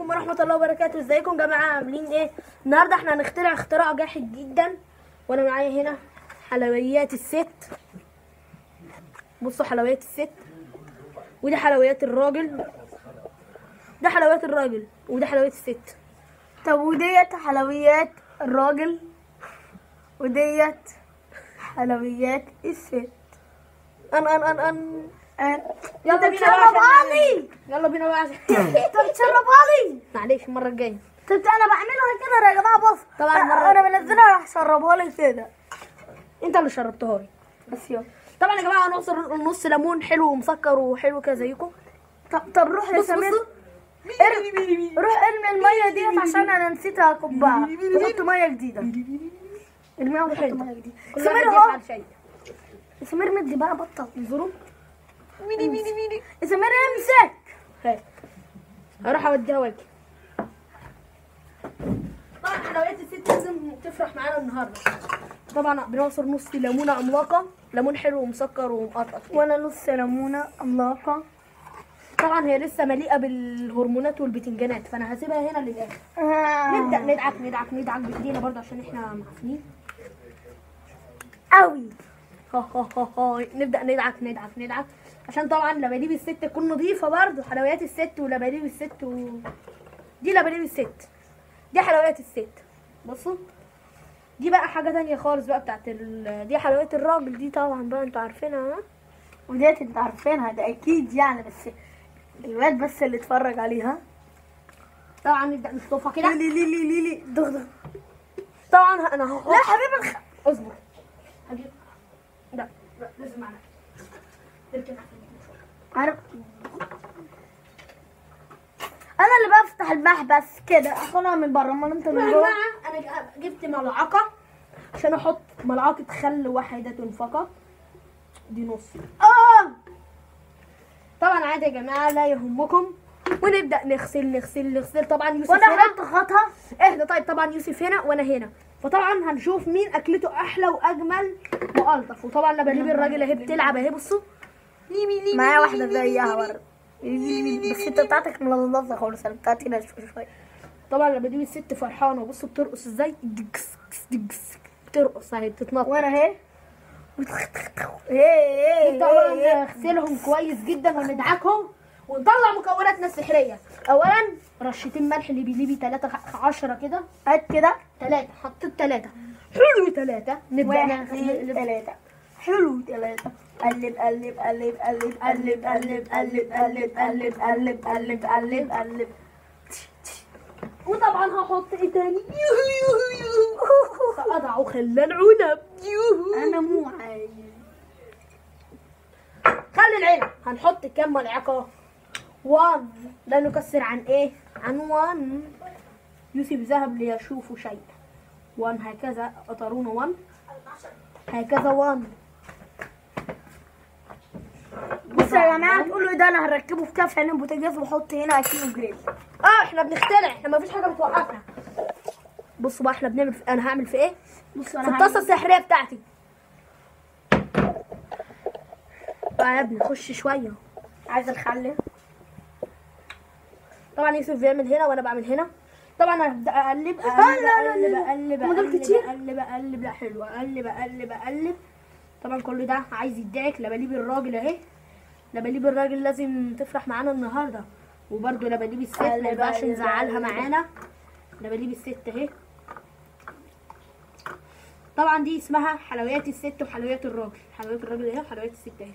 عليكم ورحمة الله وبركاته ازيكم يا جماعة عاملين ايه النهاردة احنا هنخترع اختراع جاحد جدا وانا معايا هنا حلويات الست بصوا حلويات الست ودي حلويات الراجل ده حلويات الراجل وده حلويات الست طب وديت حلويات الراجل وديت حلويات الست ان ان ان ان آه، يلا انت بينا بقى بتشربها عشان- لي يلا بينا بقى عشان انت بتشربها لي معلش المرة الجاية طب انا بعملها كده يا جماعه بص طبعاً أ- مرة- انا بنزلها راح اشربها لي كده انت اللي شربتها لي بس يلا طبعا يا جماعة نص نص ليمون حلو ومسكر وحلو كده زيكم طب طب روح يا بص سمير بصوا ار- روح ارمي الميه ديت عشان انا نسيت اكبها وحط ميه جديده ارميها وحط ميه جديده كل سمير واحد اهو يفعل شيء سمير مدي بقى بطل انظروا سمير امسك هاي هروح اوديها واجي طبعا حلويات الست لازم تفرح معانا النهارده طبعا بنعصر نص ليمونه عملاقه ليمون حلو ومسكر ومقطط وانا نص ليمونه عملاقه طبعا هي لسه مليئه بالهرمونات والبتنجانات فانا هسيبها هنا للاخر آه. نبدا ندعك ندعك ندعك بايدينا برضه عشان احنا معفنين قوي ها ها ها ها نبدا ندعك ندعك ندعك عشان طبعا لباليب الست تكون نظيفه برضه حلويات الست ولباليب الست و... دي لباليب الست دي حلويات الست بصوا دي بقى حاجه تانية خالص بقى بتاعت ال... دي حلويات الراجل دي طبعا بقى انتوا عارفينها ها وديت انت عارفينها ده اكيد يعني بس الواد بس اللي اتفرج عليها طبعا نبدا نشطفها كده لي لي لي لي لي دغدغ طبعا انا هحط لا حبيب الخ... اصبر هجيب لا لا لازم معنا تركن عارف انا اللي بفتح المحبس كده اخدها من بره امال انت من يا جوه جماعه انا ج- جبت ملعقه عشان احط ملعقه خل واحده فقط دي نص اه طبعا عادي يا جماعه لا يهمكم ونبدا نغسل نغسل نغسل طبعا يوسف وانا هنا احط خطها اهدى طيب طبعا يوسف هنا وانا هنا فطبعا هنشوف مين اكلته احلى واجمل والطف وطبعا لباليب الراجل اهي بتلعب اهي بصوا معايا واحده زيها برضه بس انت بتاعتك ملظلظه خالص انا بتاعتي ناشفه شويه طبعا لباليب الست فرحانه بصوا بترقص ازاي دجس دجس بترقص اهي بتتنطط وانا اهي ايه طبعا ايه نغسلهم كويس جدا وندعكهم ونطلع مكوناتنا السحريه اولا رشتين ملح ليبي ليبي 3 10 كده هات كده ثلاثه حطيت ثلاثه حلو ثلاثه نبدا واحد نغسل- اثنين ثلاثة حلو ثلاثة قلب قلب قلب قلب قلب قلب قلب قلب قلب قلب قلب قلب قلب وطبعا هحط ايه تاني اضع خل العنب انا مو عايز خلي العنب هنحط كام ملعقه 1 لا نكسر عن ايه عن 1 يوسف ذهب ليشوف شيء 1 هكذا قطرون 1 هكذا 1 بصوا يا جماعة تقولوا ده انا هركبه في كف عين البوتاجاز واحط هنا كيلو جريل اه احنا بنخترع احنا ما فيش حاجه بتوقفنا بصوا بقى احنا بنعمل في... انا هعمل في ايه بصوا في انا الطاسه السحريه بتاعتي بقى يا ابني خش شويه عايزه الخل طبعا يوسف بيعمل هنا وانا بعمل هنا طبعا انا هبدا اقلب لا، اقلب لا، اقلب لا. اقلب هما دول اقلب كتير؟ اقلب اقلب لا حلو اقلب اقلب اقلب طبعا كل ده عايز يدعك لباليب الراجل اهي لباليب الراجل لازم تفرح معانا النهارده وبرده لباليب الست ما قلب، ينفعش قلب، نزعلها قلب. معانا لباليب الست اهي طبعا دي اسمها حلويات الست وحلويات الراجل حلويات الراجل اهي وحلويات الست اهي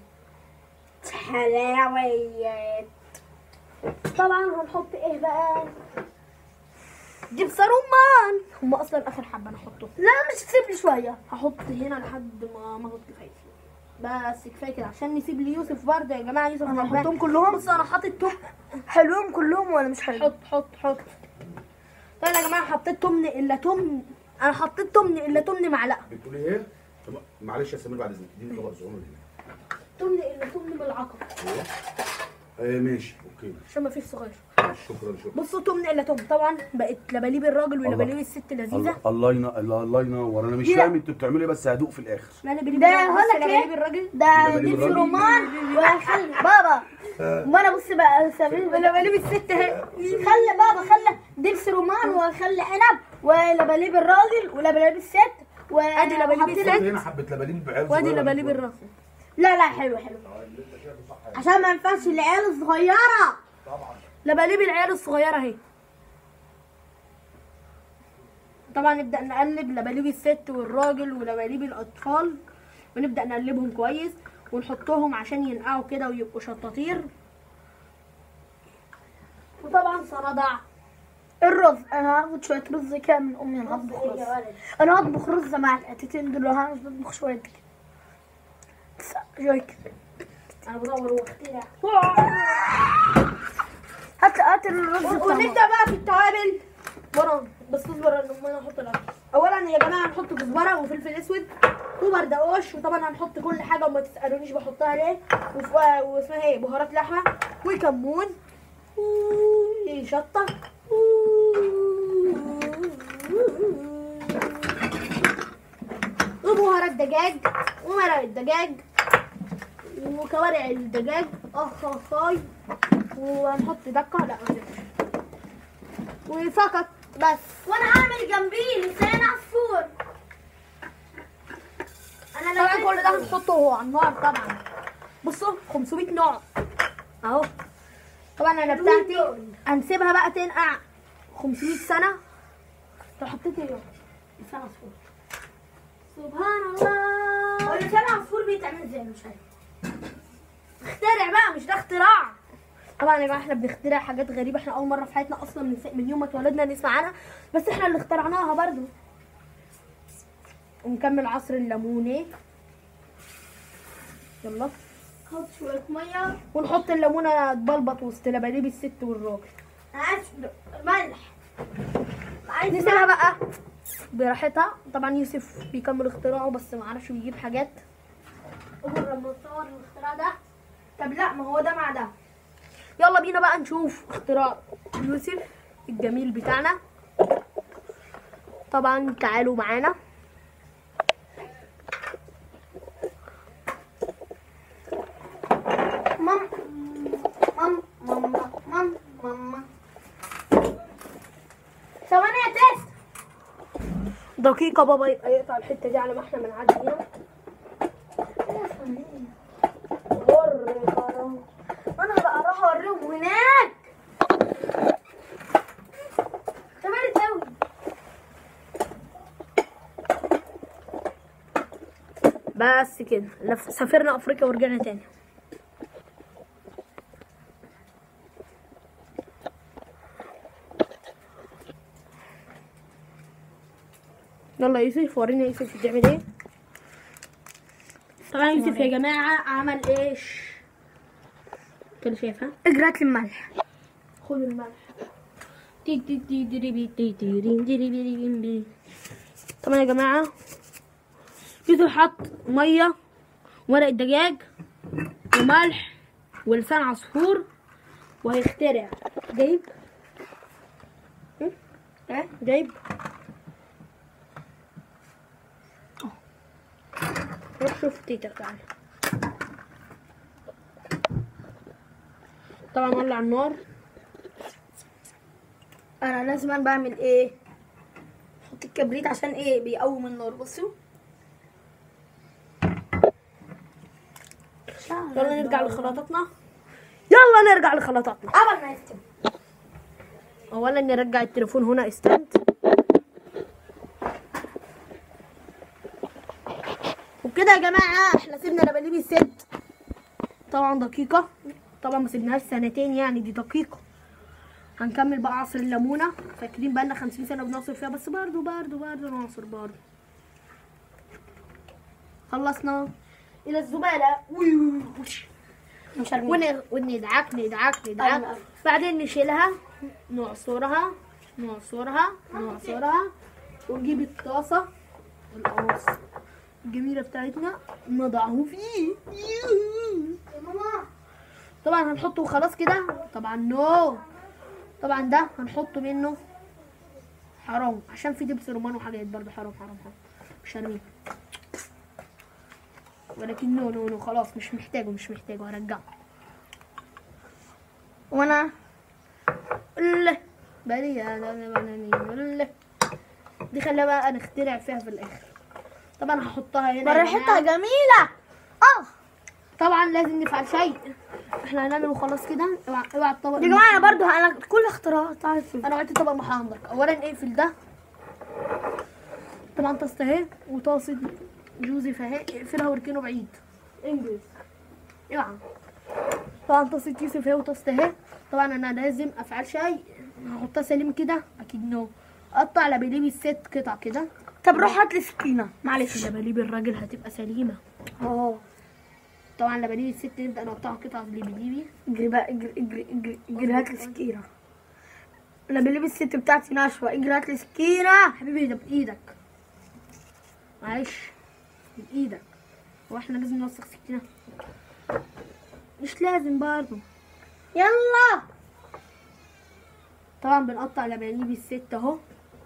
حلاويات طبعا هنحط ايه بقى جبس رمان هم اصلا اخر حبه انا احطهم لا مش تسيب لي شويه هحط هنا لحد ما ما احط كفايه بس كفايه كده عشان نسيب ليوسف برضه يا جماعه يوسف انا غلبان. احطهم كلهم بص انا حاطط توم حلوين كلهم ولا مش حلوين حط حط حط طيب يا جماعه حطيت تمن الا تمن انا حطيت تمن الا تمن معلقه بتقولي ايه؟ طب معلش يا سمير بعد اذنك اديني طبق صغير هنا تمن الا تمن ملعقه ايه ماشي اوكي عشان ما فيش صغير شكرا شكرا بصوا تمن الا تمن طبعا بقت لباليب الراجل ولباليب الست لذيذه الله الله ينور الله الله ينور انا مش دي- فاهم انتوا بتعملوا ايه بس هدوق في الاخر لا لباليب ده الراجل هقول بص لك لباليب ايه الراجل ده ده دبس بالراجل. رمان وخل بابا ما انا بص بقى سمير لباليب الست اهي خلي بابا خلي رمان واخلي عنب ولباليب الراجل ولباليب الست و أدي لباليب وحطيت- الست. حط هنا حبه لباليب بعيال وادي صغيرة لباليب من الراس لا لا حلو حلو عشان ما ينفعش العيال الصغيره لباليب العيال الصغيره اهي طبعا نبدا نقلب لباليب الست والراجل ولباليب الاطفال ونبدا نقلبهم كويس ونحطهم عشان ينقعوا كده ويبقوا شطاطير وطبعا صنادع الرز انا هاخد شويه رز كده من امي انا هطبخ رز انا هطبخ رز مع القتتين دول انا مش بطبخ شويه كده بس شويه كده انا بدور واخترع هات هات الرز ونبدا بتاع بقى في التوابل ورا بس اصبر ان انا احط الاول اولا يا جماعه هنحط كزبره وفلفل اسود وبردقوش وطبعا هنحط كل حاجه وما تسالونيش بحطها ليه وف- واسمها ايه بهارات لحمه وكمون وشطه وبهارات دجاج ومرق الدجاج وكوارع الدجاج اخ اخاي وهنحط دقه لا ما نحطش. وفقط بس وانا عامل جنبيه لسان عصفور انا طبعا كل ده هنحطه على النار طبعا بصوا 500 نوع اهو طبعا انا بتاعتي هنسيبها بقى تنقع 500 سنه لو حطيت ايه لسان عصفور سبحان هو الله لسان عصفور بيتعمل ازاي مش عارف اخترع بقى مش ده اختراع طبعا يا جماعه احنا بنخترع حاجات غريبه احنا اول مره في حياتنا اصلا من, من يوم ما اتولدنا نسمع عنها بس احنا اللي اخترعناها برضو ونكمل عصر الليمونه يلا حط شويه ميه ونحط الليمونه تبلبط وسط لباليب الست والراجل انا عايز ملح عايز نسيبها بقى براحتها طبعا يوسف بيكمل اختراعه بس ما عرفش بيجيب حاجات اول لما تصور الاختراع ده طب لا ما هو ده مع ده يلا بينا بقى نشوف اختراع يوسف الجميل بتاعنا طبعا تعالوا معانا مام مام ماما مام ماما ثواني يا تيست دقيقة بابا يبقى يقطع الحتة دي على ما احنا بنعدي هنا انا بقى اروح اوريهم هناك تمام قوي بس كده لف- سافرنا افريقيا ورجعنا تاني يلا يا يوسف ورينا يوسف بتعمل ايه طبعا يوسف يا جماعة عمل ايش كده شايفها اجرت لي الملح خد الملح تي تي تي دريبي تي تي رين دريبي رين بي. طبعا يا جماعة يوسف حط مية ورق الدجاج وملح ولسان عصفور وهيخترع جايب هم؟ اه جايب اه. روح شوف تيتا تعالى طبعا ولع النار انا لازم بعمل ايه احط الكبريت عشان ايه بيقوم النار بصوا يلا نرجع لخلاطاتنا يلا نرجع لخلاطاتنا قبل ما يفتم اولا نرجع التليفون هنا استند وبكده يا جماعه احنا سيبنا لباليب الست طبعا دقيقه طبعا ما سيبناهاش سنتين يعني دي دقيقه هنكمل بقى عصر الليمونه فاكرين بقى لنا 50 سنه بنعصر فيها بس برضو برضو برضو نعصر برضو خلصنا الى الزباله مش هرمي ون- وندعك ندعك ندعك أيوة. بعدين نشيلها نعصرها نعصرها نعصرها ونجيب الطاسة القواص الجميلة بتاعتنا نضعه فيه يا ماما طبعا هنحطه خلاص كده طبعا نو طبعا ده هنحطه منه حرام عشان في دبس رمان وحاجات برضه حرام حرام حرام مش هرميه ولكن نو نو نو خلاص مش محتاجه مش محتاجه هرجعه وانا ال- بالي انا انا دي خليها بقى نخترع فيها في الاخر طبعا هحطها هنا يا ريحتها جماعة. جميلة اه طبعا لازم نفعل شيء احنا هنعمل وخلاص كده اوعى اوعى الطبق يا جماعة انا برضو انا كل اختراعات عارف انا وقعت طبق محا عندك اولا اقفل ده طبعا طاسه اهي وطاسه جوزيف اهي اقفلها واركنه بعيد انجز اوعى طبعا طاسه يوسف اهي وطاسه اهي طبعا انا لازم افعل شيء هحطها سليم كده اكيد نو اقطع لبليبي الست قطع كده طب روح هات لي سكينة معلش لبليبي الراجل هتبقى سليمه اه طبعا لبليبي الست نبدا نقطعها قطع لبليبي اجري بقى اجري اجري اجري اجري هات لي سكينة انا بلبس الست بتاعتي ناشفة اجري هات لي سكينة حبيبي ده بايدك معلش بايدك هو احنا لازم نوسخ سكينه مش لازم برضه يلا طبعا بنقطع لباليب الست اهو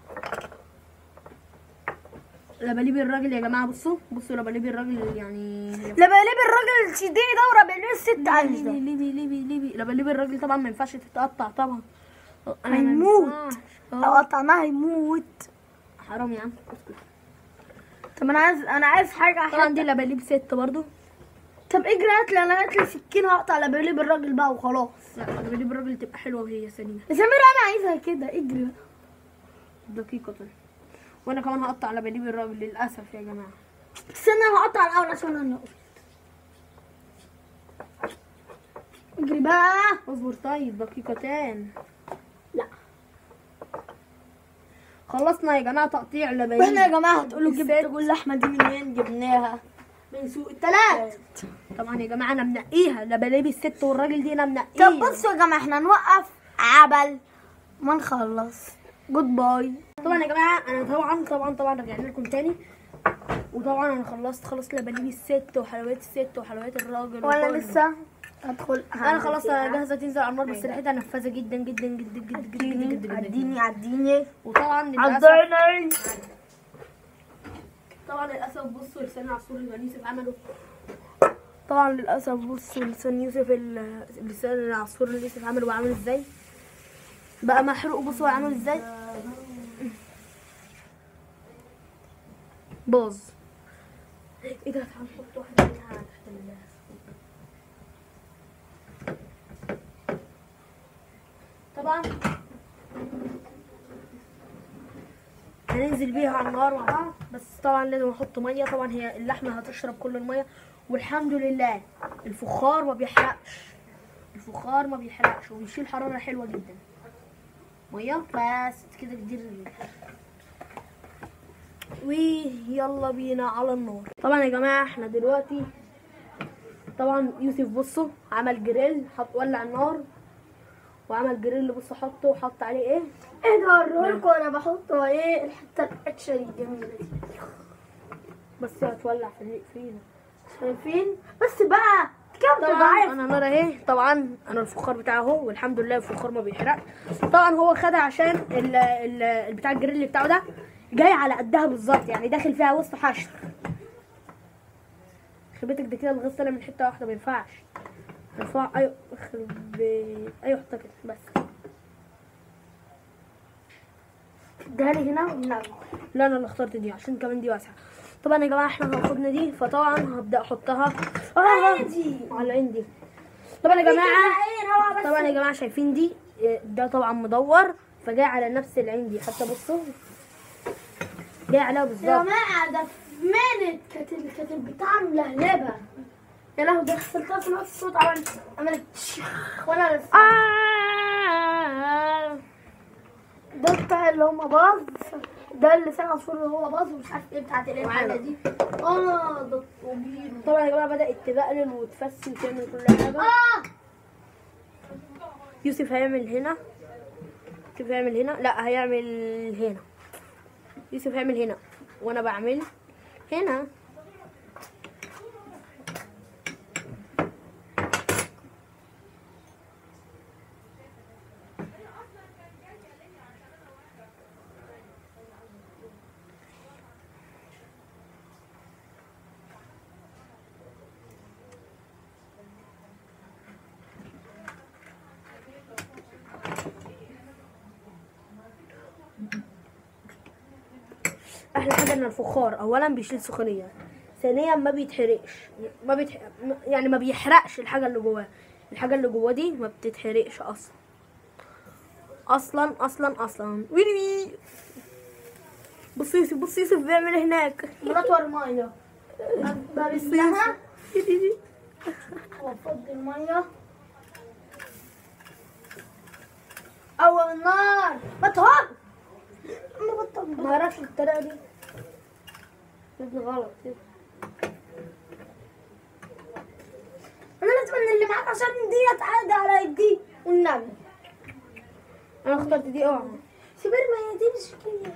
لباليب الراجل يا جماعه بصوا بصوا لباليب الراجل يعني لما لبي الراجل تديني دورة بلبس الست ليبي عايزة ليبي ليبي ليبي لباليب الراجل طبعا ما ينفعش تتقطع طبعا أنا ما هيموت. ينفعش. لو أهو. قطعناها هيموت حرام يا عم اسكت. طب انا عايز انا عايز حاجة طبعا دي لباليب ست برضو طب اجري هات لي انا هات لي سكينة هقطع لبلب الراجل بقى وخلاص لا لباليب الراجل تبقى حلوه وهي سليمه يا سمير انا عايزها كده اجري دقيقه وانا كمان هقطع لباليب الراجل للاسف يا جماعه استنى انا هقطع الاول عشان انا قلت. اجري بقى اصبر طيب دقيقتين لا خلصنا يا جماعه تقطيع لباليب واحنا يا جماعه هتقولوا الست. جبتوا اللحمه دي من وين جبناها من سوق التلات طبعا يا جماعه انا منقيها لباليب الست والراجل دي انا منقيها طب بصوا يا جماعه احنا نوقف عبل ما نخلص جود باي طبعا يا جماعه انا طبعا طبعا طبعا رجعنا لكم تاني وطبعا انا خلصت خلصت لباليب الست وحلويات الست وحلويات الراجل وانا وكله. لسه هدخل انا خلاص انا جاهزه تنزل على النار بس ريحتها نفاذه جدا جدا جدا جدا جدا جدا جدا, جدا, جدا. عديني عديني وطبعا للاسف عديني طبعا للاسف بصوا لسان العصفور اللي يوسف عمله طبعا للاسف بصوا لسان يوسف ال- لسان العصفور اللي يوسف عمله بقى عامل ازاي بقى محروق بصوا هو عامل ازاي باظ ايه ده تعال نحط واحده منها تحت ال طبعا هننزل بيها على النار مع بعض بس طبعا لازم احط ميه طبعا هي اللحمه هتشرب كل الميه والحمد لله الفخار ما بيحرقش الفخار ما بيحرقش وبيشيل حراره حلوه جدا ميه بس كده كتير ويلا بينا على النار طبعا يا جماعه احنا دلوقتي طبعا يوسف بصوا عمل جريل حط ولع النار وعمل جريل بصوا حطه وحط عليه ايه ايه ده اوريكم انا بحط ايه الحته الاكشن الجميله دي بس هتولع في فينا شايفين بس بقى كام طبعا تضاعف انا نار اهي طبعا انا الفخار بتاعه اهو والحمد لله الفخار ما بيحرقش طبعا هو خدها عشان ال ال بتاع الجريل بتاعه ده جاي على قدها بالظبط يعني داخل فيها وسط حشر خربتك ده كده الغاز طالع من حته واحده ما ينفعش ارفع ايوه اخرب بي- ايوه حطها كده بس اديها لي هنا وهنا لا انا اللي اخترت دي عشان كمان دي واسعه طبعا يا جماعه احنا هناخدنا دي فطبعا هبدا احطها عادي. على عندي طبعا يا جماعه طبعا يا جماعه شايفين دي إيه، ده طبعا مدور فجاي على نفس اللي عندي حتى بصوا جاي عليها يا بالظبط جماعه ده في منت كانت ال- كانت البتاع ملهلبه يا لهوي ده غسلتها في نفس الصوت عملت عملت شيخ وانا لسه آه. ده بتاع اللي هم باظ ده اللي سنة عصفور اللي هو باظ ومش عارف ايه بتاعت الايه الحاجه دي اه ده طويل طبعا يا جماعه بدات تبقلل وتفسي وتعمل كل حاجه اه يوسف هيعمل هنا يوسف هيعمل هنا لا هيعمل هنا يوسف هيعمل هنا وانا بعمل هنا احلى حاجه ان الفخار اولا بيشيل سخونيه ثانيا ما بيتحرقش ما بيتح... يعني ما بيحرقش الحاجه اللي جواه الحاجه اللي جواه دي ما بتتحرقش اصلا اصلا اصلا اصلا ويلي وي بص يوسف بص يوسف بيعمل إيه هناك مرات ورمايه بسمها وافضي الميه اول النار ما تهار ما بطل ما اعرفش الطريقه دي دي غلط كده انا لازم ان اللي معاك عشان دي تعدي على يدي والنبي انا اخترت دي اه سيبير ما هي دي مش كده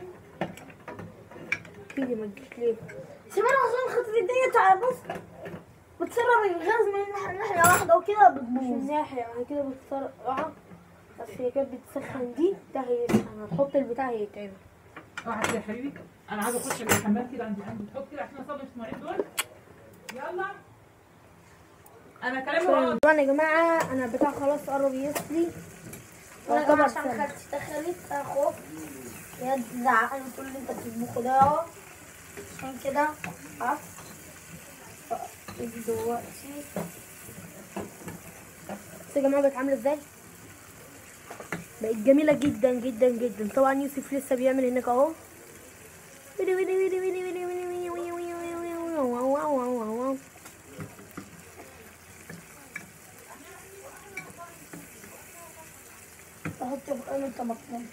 تيجي ما تجيش ليه سيبير عشان خاطر دي تعالى بص بتسرب الغاز من ناحية- ناحية واحدة وكده مش بتبوظ من ناحية يعني كده بتسرقع بس هي كانت بتسخن دي ده هيسخن هتحط البتاع هيتعمل واحد يا حبيبي انا عايزه اخش الحمام كده عندي عندي تحط كده عشان اصلي الاسبوعين دول يلا انا كلامي غلط طبعا يا جماعة انا البتاع خلاص قرب يسلي انا يعتبر كمان عشان سلق. خدت دخلت اخوف يا تزعقني تقول لي انت بتطبخه ده اهو عشان كده عارف دلوقتي بس يا جماعة بقت عاملة ازاي بقت جميلة جدا جدا جدا طبعا يوسف لسه بيعمل هناك اهو ويلي ويلي ويلي ويلي ويلي ويلي ويلي ويلي ويلي ويلي ويلي واو واو واو واو واو. احط فوقاني الطماطم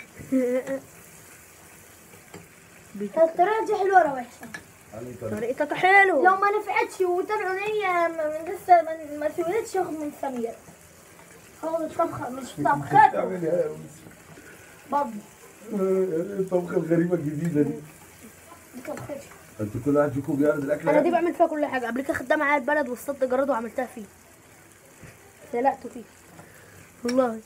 الطريقة دي حلوة ولا وحشة؟ طريقتك حلوة لو ما نفعتش وطلعوا نية من لسه ما- ما سويتش اخد من سمير هاخد طبخة مش طبخة تعمل ايه يا يوسف؟ برضه الطبخه الغريبه الجديده دي دي طبختي انتوا كل واحد فيكم بيعرض الاكل انا دي بعمل فيها كل حاجة قبل كده خدتها معايا البلد واصطدت جراد وعملتها فيه سلقته فيه والله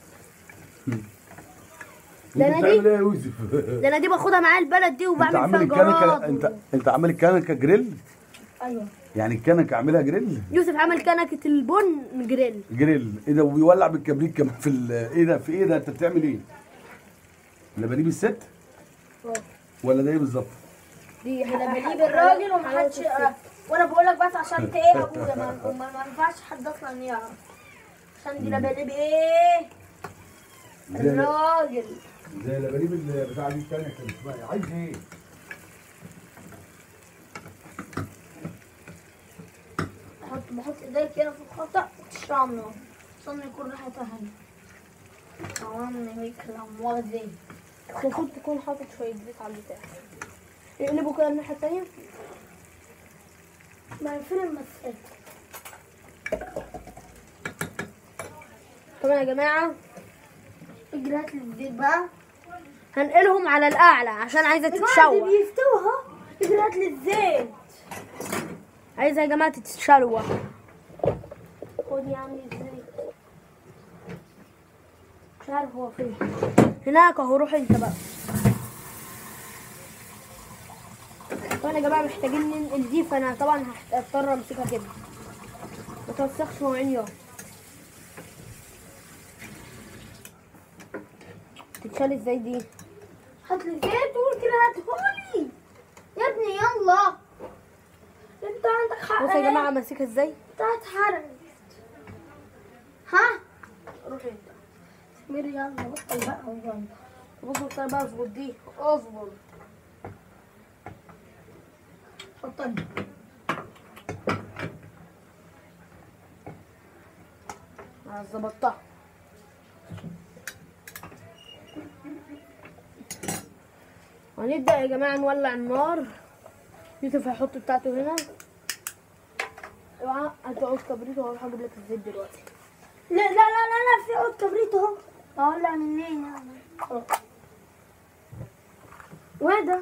ده انت انا دي بتعمل ايه يا يوسف؟ ده انا دي باخدها معايا البلد دي انت وبعمل عامل فيها الكنكه جراد انت انت عامل الكنكه جريل؟ ايوه يعني الكنكه عاملها جريل؟ يوسف عمل كنكة البن جريل جريل ايه ده وبيولع بالكبريت كمان في ال- ايه ده في ايه ده انت بتعمل ايه؟ لبانيب الست؟ ولا ده ايه بالظبط؟ دي انا حاجة بجيب الراجل ومحدش وانا بقول لك بس عشان انت ايه ابويا ما, ما, ما ينفعش حد اصلا يعرف عشان دي لبالي بايه زي الراجل زي لبانيب ال- بتاع دي الثانيه كان اسمها ايه؟ عايز ايه؟ احط بحط ايديك كده في الخطأ وتشرب منه عشان يكون ريحتها حلوه طبعا هيك لا مؤاخذة المفروض تكون حاطط شوية زيت على البتاع يقلبوا كده الناحية التانية ما الفيلم مسك طبعا يا جماعة اجرات الزيت بقى هنقلهم على الأعلى عشان عايزة دلوقتي تتشوح بيفتوها اجرات للزيت عايزة يا جماعة تتشوح خد يا عمي الزيت مش عارف هو فين هناك اهو روح انت بقى طبعا يا جماعة محتاجين ننقل دي فانا طبعا هضطر امسكها كده ما توسخش مواعين يوم تتشال ازاي دي هات لي زيت وقول كده هاتهولي يا ابني يلا انت عندك حق بصوا يا جماعة ماسكها ازاي انت هتحرق ها روح انت سمير يلا بطل بقى ويلا بصوا استنى بقى اظبط دي اظبط اتفضل انا ظبطتها هنبدأ يا جماعة نولع النار يوسف هيحط بتاعته هنا اوعى هتقعد كبريت وهروح اجيب لك الزيت دلوقتي لا لا لا لا لا في عود كبريت اهو اولع منين يعني خلاص وده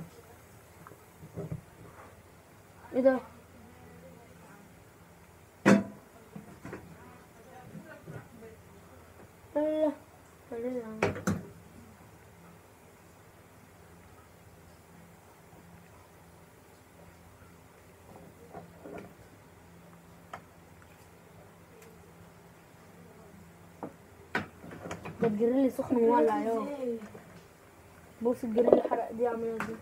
ايه ده لا لا لا ده الجريل سخن مولع يا بص الجريل الحرق دي عامله ازاي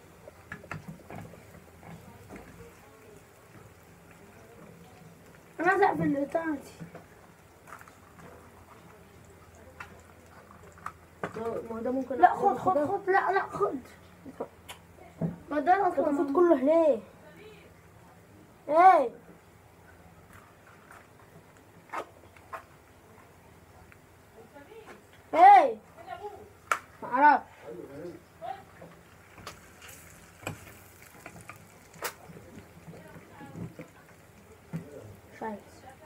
انا ازق في البتاعة دي ما هو ده ممكن لا خد خد خد لا لا خد ما ده المفروض اصلا كله ليه ايه ايه معرفش مش عارف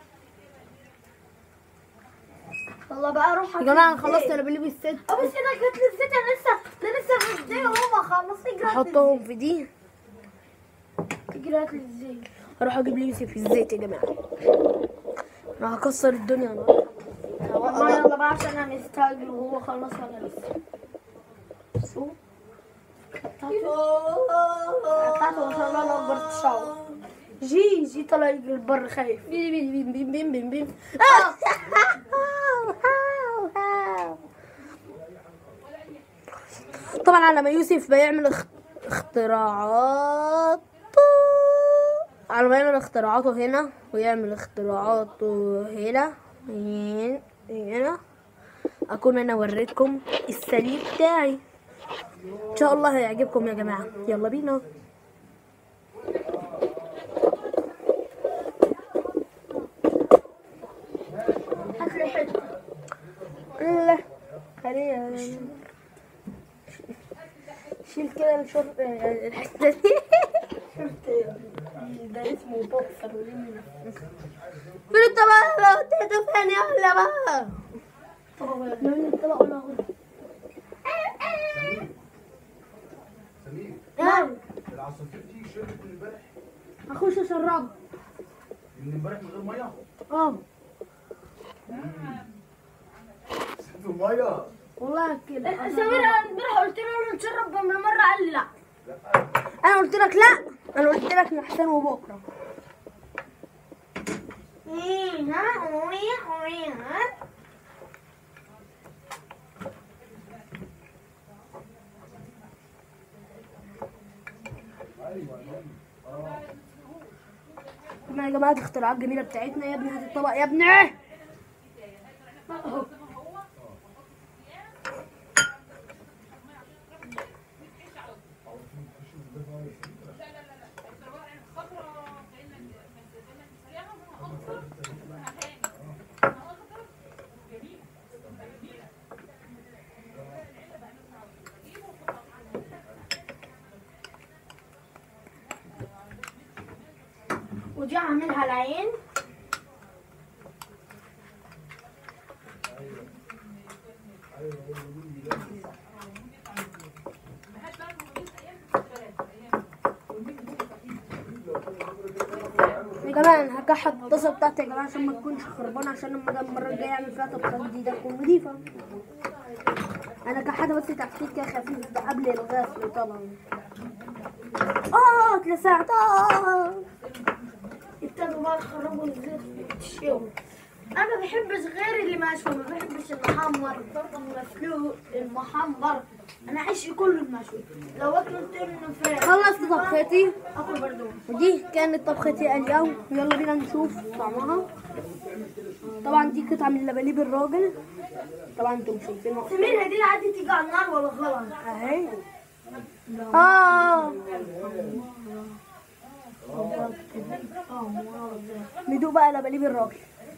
والله بقى اروح يا جماعه انا خلصت انا بلبس الست ابص كده جت لي الزيت انا لسه انا لسه مديه وهو خلص جرات احطهم في دي جرات لي الزيت اروح اجيب لي يوسف الزيت يا جماعه انا هكسر الدنيا النهارده ما يلا بقى عشان انا مستعجل وهو خلص وانا لسه شو بتاعته ما شاء الله الله اكبر تشاور جي جي طلع يجري البر خايف بيم بيم بيم بيم بيم بيم طبعا على ما يوسف بيعمل اخ- اختراعات على ما يعمل اختراعاته هنا ويعمل اختراعاته هنا هنا هنا اكون انا وريتكم السليم بتاعي ان شاء الله هيعجبكم يا جماعه يلا بينا هات لي حته لا خلينا شيل كده الشرط الحته دي ده اسمه بوكسر وليه فين الطبق بقى وديته فين يلا بقى من الطبق ولا هو سمير نعم العصافير دي شربت من امبارح اخش اشربه من امبارح من غير ميه اه في الميه والله كده سمير انا امبارح قلت له نشرب بالمره قال لي لا انا قلت لك لا انا قلت لك نحسن وبكره ايه ها ايه ايه ها طبعا يا جماعه دي اختراعات جميله بتاعتنا يا ابني هات الطبق يا ابني ودي اعملها العين يا جماعه انا هكحت الطاسه بتاعتي يا جماعه عشان ما تكونش خربانه عشان لما اجي المره الجايه اعمل فيها طبخه جديده تكون نضيفه انا كحتها بس تحتيت كده خفيف ده قبل الغسل طبعا اه اتلسعت اه ابتدوا بقى يخربوا الزيت في الشوي انا ما بحبش غير اللي مشوي ما بحبش المحمر المسلوق المحمر انا عشقي كله المشوي لو اكلت منه فراخ خلصت طبختي اكل برضه ودي كانت طبختي اليوم يلا بينا نشوف طعمها طبعا دي قطعه من لباليب الراجل طبعا انتم شايفينها سمير دي العادي تيجي على النار ولا غلط اهي اه ندوق بقى لباليب الراجل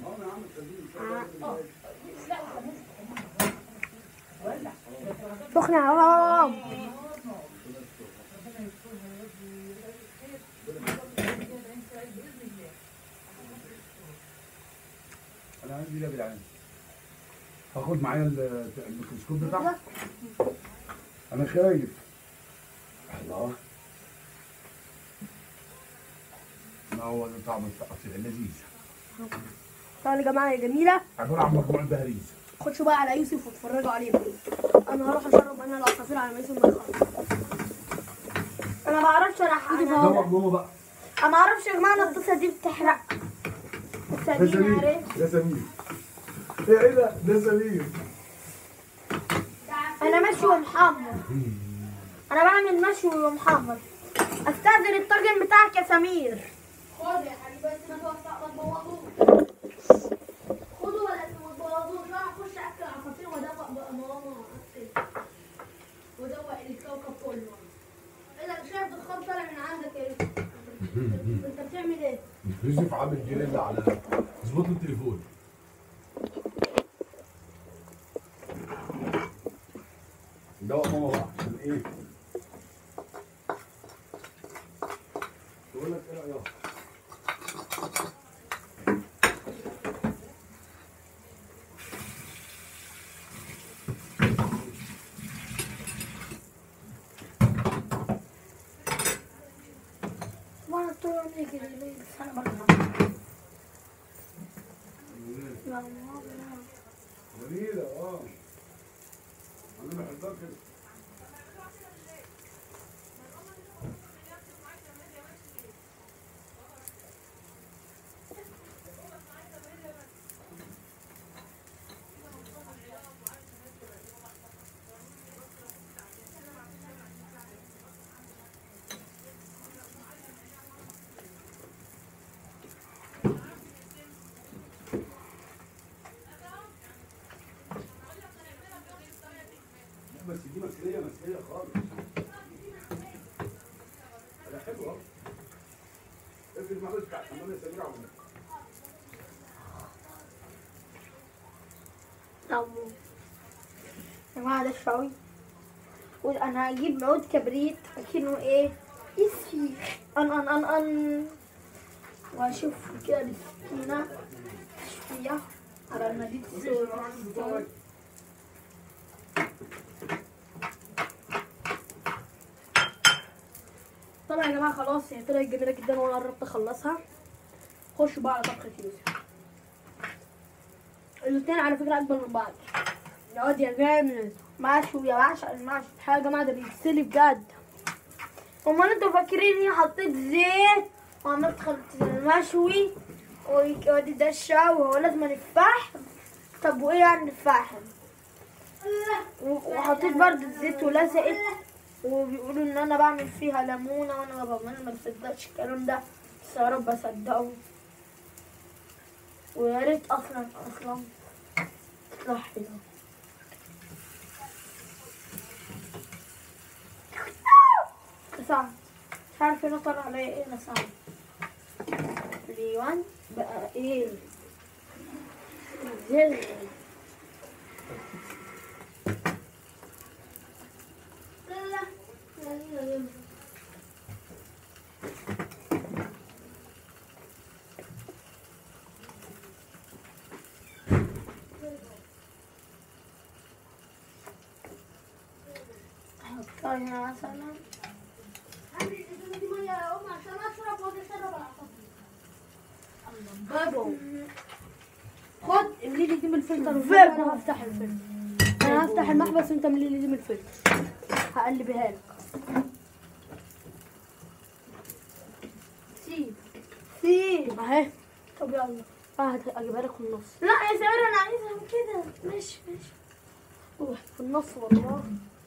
سخنة اه انا عندي لا بالعين هاخد معايا ال- الميكروسكوب بتاعك انا خايف الله ما هو ده طعم التقطيع لذيذ طبعا يا جماعة يا جميلة عباره عن مجموعه بهاريز خشوا بقى على يوسف واتفرجوا عليه انا هروح اشرب انا العصافير على ما يوسف ما يخلص انا ما اعرفش انا حاجه ده ماما بقى انا ما اعرفش يا جماعه الطاسه دي بتحرق ده سمير سمير عارف ده سمير ايه ايه ده ده سمير انا انا مشوي محمر انا بعمل مشوي ومحمر استاذن الطاجن بتاعك يا سمير خد يا حبيبي بس ما توسع ما تبوظوش خدوا ولا تبوظوش لا اخش اكل عصافير وادوق بقى ماما أكل. وادوق الكوكب كله ايه ده شايف الدخان طالع من عندك يا يوسف انت بتعمل ايه؟ يوسف عامل جريل على اظبط له التليفون دوق ماما بقى عشان ايه؟ تقول لك ايه رايك؟ وانا طول عمري كده ليه؟ بس انا برضه لا والله جميلة اه انا بحبها كده بس دي مسؤولية مسؤولية خالص ده حلو اهو افرض معلش بتاع الحمام يا سمير عمرو طب يا جماعة ده الشوي وانا هجيب عود كبريت اكنه ايه يسيخ ان ان ان ان واشوف كده السكينة شوية على المديد الصورة طبعا يا جماعه خلاص هي طلعت جميله جدا وانا قربت اخلصها خشوا بقى على طبخه يوسف الاتنين على فكره اكبر من بعض يا واد يا جامد مشوي يا بعشق المشوي حاجه يا جماعه ده بيتسلي بجد امال انتوا فاكرين اني حطيت زيت وعملت خلطة المشوي وادي ده الشوي وهو لازم الفحم طب وايه يعني الفحم و- وحطيت برضه الزيت ولزقت وبيقولوا ان انا بعمل فيها ليمونه وانا ما بعمل ما بصدقش الكلام ده بس يا رب اصدقه ويا ريت اصلا اصلا تطلع حلوه لسان مش عارفه نطر عليا ايه لسان ريوان بقى ايه زر احطها هنا مثلا عندي الازازه دي ميه يا ام عشان اشرب واجي اشرب العصافير بابو خد املي لي دي من الفلتر وفلتر انا هفتح الفلتر انا هفتح المحبس وانت املي لي دي من الفلتر هقلبها لك سيب سيب اهي طب يلا اه اجيبها لك في النص لا يا سمير انا عايزها كده ماشي ماشي روح في النص والله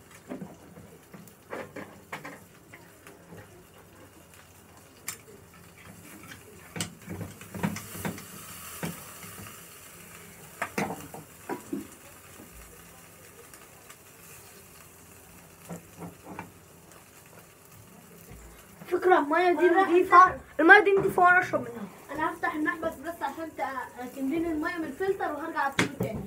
فكرة المية دي نضيفة المية دي نضيفة وانا اشرب منها انا هفتح المحبس بس عشان ت- تملي لي الميه من الفلتر وهرجع اقفله تاني